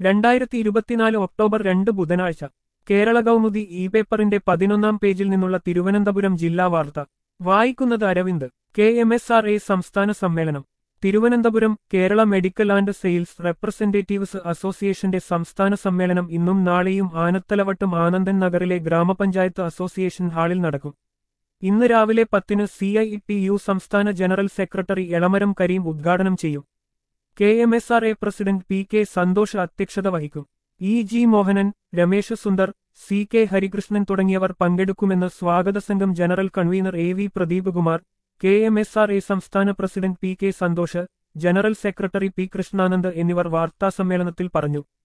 രണ്ടായിരത്തി ഇരുപത്തിനാല് ഒക്ടോബർ രണ്ട് ബുധനാഴ്ച കേരള കൗമുദി ഇ പേപ്പറിന്റെ പതിനൊന്നാം പേജിൽ നിന്നുള്ള തിരുവനന്തപുരം ജില്ലാ വാർത്ത വായിക്കുന്നത് Aravind K M S R A സംസ്ഥാന സമ്മേളനം Thiruvananthapuram Kerala medical and sales representatives അസോസിയേഷന്റെ സംസ്ഥാന സമ്മേളനം ഇന്നും നാളെയും ആനത്തലവട്ടം ആനന്ദൻ നഗറിലെ ഗ്രാമപഞ്ചായത്ത് അസോസിയേഷൻ ഹാളിൽ നടക്കും ഇന്ന് രാവിലെ പത്തിന് സി ഐ ടി യു സംസ്ഥാന ജനറൽ സെക്രട്ടറി എളമരം കരീം ഉദ്ഘാടനം ചെയ്യും K M S R A president P K Santhosh അധ്യക്ഷത വഹിക്കും E G Mohanan Ramesh Sundar C K Harikrishnan തുടങ്ങിയവർ പങ്കെടുക്കുമെന്ന് സ്വാഗത സംഘം general convener A V Pradeep Kumar K M S R A സംസ്ഥാന president P K Santhosh general secretary P Krishnanand എന്നിവർ വാർത്താസമ്മേളനത്തിൽ പറഞ്ഞു